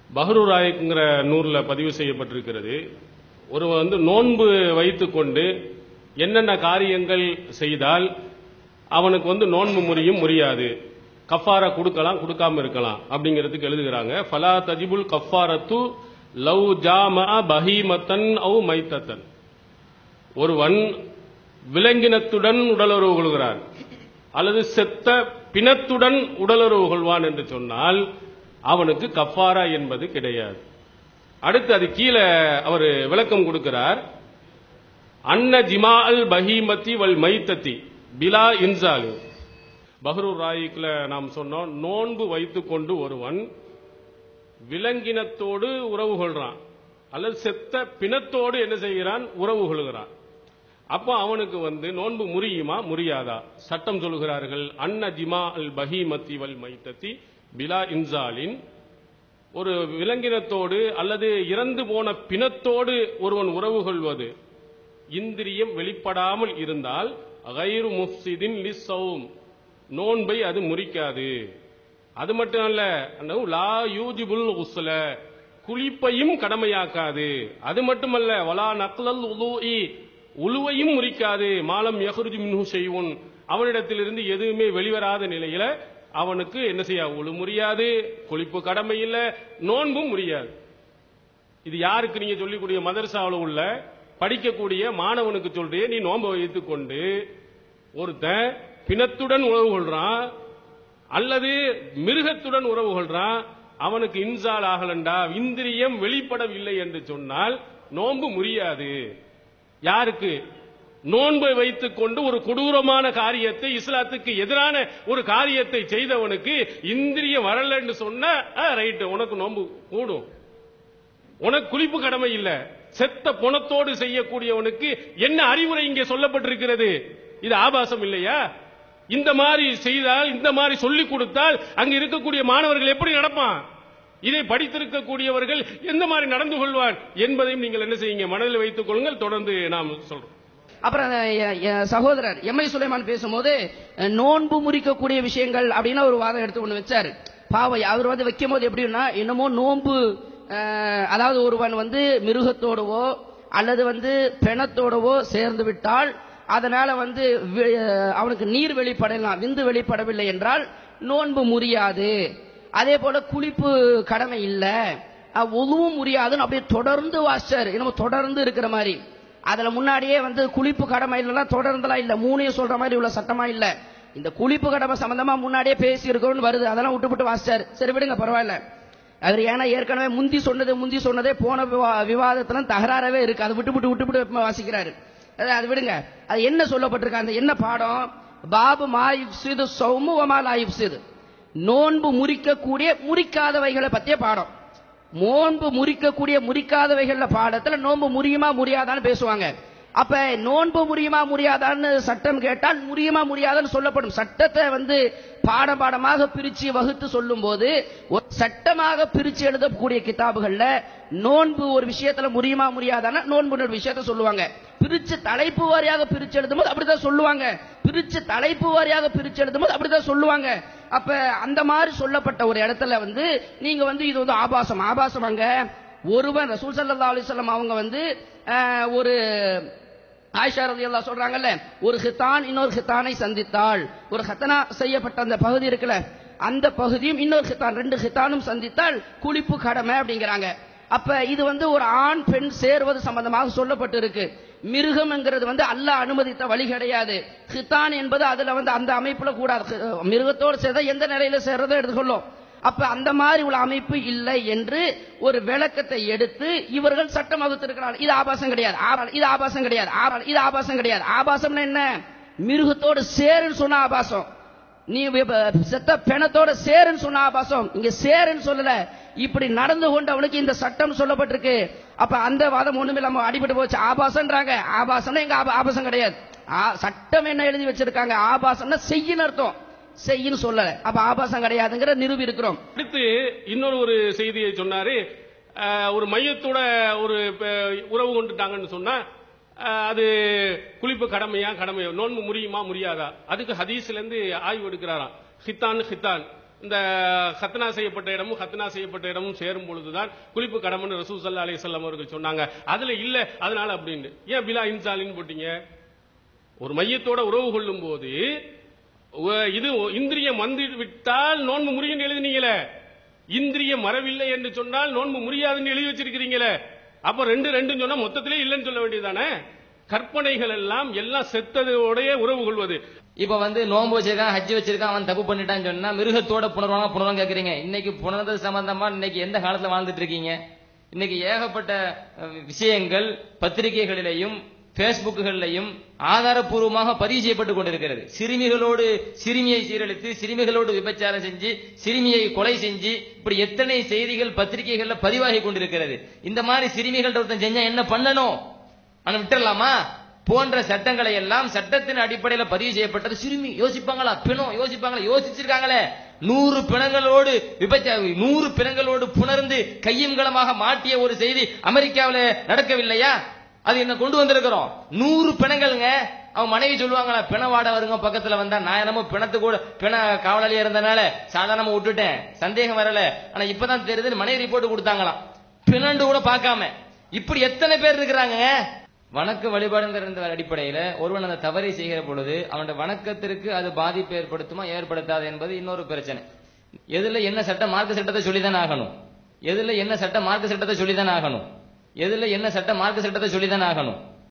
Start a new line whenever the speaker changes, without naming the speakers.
பஹ்ருராய்க்குங்கிற நூல்ல பதிவு செய்யப்பட்டிருக்கிறது ஒருவன் வந்து நோன்பு வைத்துக்கொண்டு என்னென்ன காரியங்கள் செய்தால் அவனுக்கு வந்து நோன்பு முறியும் முறியாது கஃபாரா கொடுக்கலாம் கொடுக்காம இருக்கலாம் அப்படிங்கிறதுக்கு எழுதுகிறாங்க ஃபலா தஜிபுல் கஃபாரத்து லவ் ஜாம பஹீமத்தன் அவு மைத்தத்தன் ஒருவன் விலங்கினத்துடன் உடலுறவு கொள்கிறான் அல்லது செத்த பிணத்துடன் உடலுறவு கொள்வான் என்று சொன்னால் அவனுக்கு கஃபாரா என்பது கிடையாது அடுத்து அது கீழே அவர் விளக்கம் கொடுக்கிறார் அன்ன ஜிமா அல் பஹீமத்தி வல் மைத்தத்தி பிலா இன்சாலு பஹ்ரூர் ராயிக்குல நாம் சொன்னோம் நோன்பு வைத்துக்கொண்டு ஒருவன் விலங்கினத்தோடு உறவு கொள்றான் அல்லது செத்த பிணத்தோடு என்ன செய்கிறான் உறவு கொள்கிறான் அப்போ அவனுக்கு வந்து நோன்பு முறியுமா முறியாதா சட்டம் சொல்கிறார்கள் அன்ன ஜிமா அல் பஹீமத்தி வல் மைத்தத்தி பிலா இன்சாலின் ஒரு விலங்கினத்தோடு அல்லது இறந்து போன பிணத்தோடு ஒருவன் உறவு கொள்வது இந்திரியம் வெளிப்படாமல் இருந்தால் கைரு முஃப்சிதின் லிஸ்ஸவும் நோன்பை அது முறிக்காது அது மட்டும் அல்ல அன்னஹு லா யூஜிபுல் உஸ்ல குளிப்பையும் கடமையாக்காது அது மட்டுமல்ல வலா நக்லல் உலூஇ உழுவையும் முறிக்காது மாலம் யஹ்ருஜு மின்ஹு செய்வோன் அவனிடத்திலிருந்து எதுவுமே வெளிவராத நிலையில அவனுக்கு என்ன செய்ய உழு முறியாது குளிப்பு கடமை இல்ல நோன்பும் முறியாது இது யாருக்கு நீங்க சொல்லிக்கூடிய மதரசாவில் உள்ள படிக்கக்கூடிய மாணவனுக்கு சொல்றே நீ நோன்பை வைத்துக் கொண்டு ஒருத்தன் பிணத்துடன் உறவு கொள்றான் அல்லது மிருகத்துடன் உறவு கொள்றான் அவனுக்கு இன்சால் ஆகலண்டா இந்திரியம் வெளிப்படவில்லை என்று சொன்னால் நோன்பு முறியாது யாருக்கு நோன்பை வைத்துக் கொண்டு ஒரு கொடூரமான காரியத்தை இஸ்லாத்துக்கு எதிரான ஒரு காரியத்தை செய்தவனுக்கு இந்திரியம் வரலன்னு சொன்னா ரைட் உனக்கு நோன்பு கூடும் உனக்கு குளிப்பு கடமை இல்ல செத்த புணத்தோடு செய்யக்கூடியவனுக்கு என்ன அறிவுரை இங்கே சொல்லப்பட்டிருக்கிறது இது ஆபாசம் இல்லையா இந்த மாதிரி செய்தால் இந்த மாதிரி சொல்லிக் கொடுத்தால் அங்க இருக்கக்கூடிய மாணவர்கள் எப்படி நடப்பான் இதை படித்திருக்கக்கூடியவர்கள் எந்த மாதிரி நடந்து கொள்வார் என்பதையும் நீங்கள் என்ன செய்யுங்க மனதில் வைத்துக் கொள்ளுங்கள் தொடர்ந்து நாம் சொல்றோம்
அப்புறம் அந்த எ- எ- சகோதரர் எம் ஐ சுலைமான் பேசும்போது அஹ், நோன்பு முறிக்கக்கூடிய விஷயங்கள் அப்படின்னு ஒரு வாதம் எடுத்து ஒண்ணு வச்சாரு பாவை அவர் வந்து வைக்கும் போது எப்படின்னா என்னமோ நோன்பு அஹ், அதாவது ஒருவன் வந்து மிருகத்தோடவோ அல்லது வந்து பிணத்தோடவோ சேர்ந்து விட்டால் அதனால வந்து வி- அஹ், அவனுக்கு நீர் வெளிப்படலாம் விந்து வெளிப்படவில்லை என்றால் நோன்பு முறியாது அதே போல குளிப்பு கடமை இல்ல அஹ், ஒழுவும் முறியாதுன்னு அப்படியே தொடர்ந்து வாசிச்சாரு என்னமோ தொடர்ந்து இருக்கிற மாதிரி அதுல முன்னாடியே வந்து குளிப்பு கடமை இல்லைன்னா தொடர்ந்தெல்லாம் இல்ல மூணையும் சொல்ற மாதிரி உள்ள சட்டமா இல்ல இந்த குளிப்பு கடமை சம்பந்தமா முன்னாடியே பேசி இருக்கோம்னு வருது அதெல்லாம் விட்டு விட்டு வாசிச்சாரு சரி விடுங்க பரவாயில்ல அவர் ஏன்னா ஏற்கனவே முந்தி சொன்னது முந்தி சொன்னதே போன விவா- விவாதத்துல தகராறவே இருக்கு அதை விட்டு விட்டு விட்டு விட்டு வாசிக்கிறாரு அது அது விடுங்க அது என்ன சொல்லப்பட்டிருக்கு அந்த என்ன பாடம் பாபு மாயிப் சிது சௌமு வமா லாயிப் சிது நோன்பு முறிக்கக்கூடிய முறிக்காதவைகளை பத்திய பாடம் நோன்பு முறிக்கக்கூடிய முறிக்காதவைகள்ல பாடத்துல நோன்பு முறியுமா முறியாதான்னு பேசுவாங்க அப்ப நோன்பு முறியுமா முறியாதான்னு சட்டம் கேட்டால் முறியுமா முடியாதான்னு சொல்லப்படும் சட்டத்தை வந்து பாடம் பாடமாக பிரிச்சு வகுத்து சொல்லும் போது ஒரு சட்டமாக பிரிச்சு எழுதக்கூடிய கிதாபுகள்ல நோன்பு ஒரு விஷயத்துல முறியுமா முடியாதான்னா நோன்பு ஒரு விஷயத்த சொல்லுவாங்க பிரிச்சு தலைப்பு வாரியாக பிரிச்சு எழுதும்போது அப்படிதான் சொல்லுவாங்க பிரிச்சு தலைப்பு வாரியாக பிரிச்சு எழுதும்போது அப்படிதான் சொல்லுவாங்க அப்ப அந்த மாதிரி சொல்லப்பட்ட ஒரு இடத்துல வந்து நீங்க வந்து இது வந்து ஆபாசம் ஆபாசம் அங்க ஒருவன் ரசூல் ஸல்லல்லாஹு அலைஹி வஸல்லம் அவங்க வந்து அஹ், ஒரு ஆயிஷா ரலியல்லாஹு சொல்றாங்கல்ல ஒரு ஹிதான் இன்னொரு ஹித்தானை சந்தித்தாள் ஒரு ஹத்தனா செய்யப்பட்ட அந்த பகுதி இருக்குல்ல அந்த பகுதியும் இன்னொரு ஹிதான் ரெண்டு ஹித்தானும் சந்தித்தால் குளிப்பு கடமை அப்படிங்கிறாங்க அப்ப இது வந்து ஒரு ஆண் பெண் சேர்வது சம்பந்தமாக சொல்லப்பட்டு இருக்கு மிருகம்ங்கிறது வந்து அல்லாஹ் அனுமதித்த வழி கிடையாது ஹிதான் என்பது அதுல வந்து அந்த அமைப்புல கூடாது மிருகத்தோடு சேர்ந்தா எந்த நிலையில சேர்றதை எடுத்துக்கொள்ளும் அப்ப அந்த மாதிரி உள்ள அமைப்பு இல்லை என்று ஒரு விளக்கத்தை எடுத்து இவர்கள் சட்டம் வகுத்திருக்கிறார்கள் இது ஆபாசம் கிடையாது ஆபா- இது ஆபாசம் கிடையாது ஆபா- இது ஆபாசம் கிடையாது ஆபாசம்னா என்ன மிருகத்தோடு சேருன்னு சொன்ன ஆபாசம் நீ இப்ப செத்த பிணத்தோட சேருன்னு சொன்ன ஆபாசம் இங்க சேருன்னு சொல்லல இப்படி நடந்து கொண்டவனுக்கு இந்த சட்டம் சொல்லப்பட்டிருக்கு அப்ப அந்த வாதம் ஒண்ணுமே இல்லாம அடிபட்டு போச்சு ஆபாசம்ன்றாங்க ஆபாசம்னா எங்க ஆபா- ஆபாசம் கிடையாது ஆ- சட்டம் என்ன எழுதி வச்சிருக்காங்க ஆபாசம்னா செய்யின்னு அர்த்தம் செய்யின்னு சொல்லல அப்ப ஆபாசம் கிடையாதுங்கிற நிரூபி இருக்கிறோம்
அடுத்து இன்னொரு ஒரு செய்தியை சொன்னாரு அஹ், ஒரு மையத்தோட ஒரு ப- உறவு கொண்டுட்டாங்கன்னு சொன்னா அஹ், அது குளிப்பு கடமையா கடமையா நோன்பு முடியுமா முடியாதா அதுக்கு ஹதீஸ்ல இருந்து ஆய்வு எடுக்கிறாராம் ஹித்தான் ஹித்தான் இந்த ஹத்னா செய்யப்பட்ட இடமும் ஹத்னா செய்யப்பட்ட இடமும் சேரும் பொழுதுதான் குளிப்பு கடமைன்னு ரசூல் சல்லா அலிசல்லாம் அவர்கள் சொன்னாங்க அதுல இல்ல அதனால அப்படின்னு ஏன் பிலா இன்சாலின்னு போட்டீங்க ஒரு மையத்தோட உறவு கொள்ளும் போது உ- இது இந்திரியம் வந்து விட்டால் நோன்பு முறியும் எழுதினீங்களே இந்திரியம் மறவில்லை என்று சொன்னால் நோன்பு முறியாதுன்னு எழுதி வச்சிருக்கிறீங்களே அப்ப ரெண்டு ரெண்டு சொன்னா மொத்தத்திலே இல்லைன்னு சொல்ல வேண்டியதானே கற்பனைகள் எல்லாம் எல்லாம் செத்ததோடயே உறவு கொள்வது
இப்ப வந்து நோன்பு வச்சிருக்கான் ஹஜ் வச்சிருக்கான் அவன் தப்பு பண்ணிட்டான்னு சொன்னா மிருகத்தோட புணர்வாங்க புணர்வாங்க கேக்குறீங்க இன்னைக்கு புணர்ந்தது சம்பந்தமா இன்னைக்கு எந்த காலத்துல வாழ்ந்துட்டு இருக்கீங்க இன்னைக்கு ஏகப்பட்ட அஹ், விஷயங்கள் பத்திரிகைகளிலையும் பேஸ்புக்குகளிலையும் ஆதாரப்பூர்வமாக பதிவு செய்யப்பட்டு கொண்டிருக்கிறது சிறுமிகளோடு சிறுமியை சீரழித்து சிறுமிகளோடு விபச்சாரம் செஞ்சு சிறுமியை கொலை செஞ்சு இப்படி எத்தனை செய்திகள் பத்திரிகைகள்ல பதிவாகி கொண்டிருக்கிறது இந்த மாதிரி சிறுமிகள் ஒருத்தன் செஞ்சா என்ன பண்ணணும் ஆனா விட்டுறலாமா போன்ற சட்டங்களை எல்லாம் சட்டத்தின் அடிப்படையில பதிவு செய்யப்பட்டது சிறுமி யோசிப்பாங்களா பிணம் யோசிப்பாங்களா யோசிச்சிருக்காங்களே நூறு பிணங்களோடு விபச்ச நூறு பிணங்களோடு புணர்ந்து கையும் களமாக மாட்டிய ஒரு செய்தி அமெரிக்காவில நடக்கவில்லையா அது என்ன கொண்டு வந்திருக்கிறோம் நூறு பிணங்கள்ங்க அவன் மனைவி சொல்லுவாங்களா பிண வாட வருங்க பக்கத்துல வந்தா நான் என்னமோ பிணத்து கூட பிண காவலாளியா இருந்தனால சாதாரணமா விட்டுட்டேன் சந்தேகம் வரல ஆனா இப்பதான் தெரியுது மனைவி ரிப்போர்ட் கொடுத்தாங்களாம் பிணண்டு கூட பார்க்காம இப்படி எத்தனை பேர் இருக்கிறாங்க வணக்க வழிபாடுங்கிற இந்த அடிப்படையில ஒருவன் அந்த தவறை செய்கிற பொழுது அவனுடைய வணக்கத்திற்கு அது பாதிப்பு ஏற்படுத்துமா ஏற்படுத்தாது என்பது இன்னொரு பிரச்சனை எதுல என்ன சட்டம் மார்க்க சட்டத்தை சொல்லிதான் ஆகணும் எதுல என்ன சட்டம் மார்க்க சட்டத்தை சொல்லிதான் ஆகணும் எதுல என்ன சட்டம் மார்க்க சட்டத்தை சொல்லிதான் ஆகணும்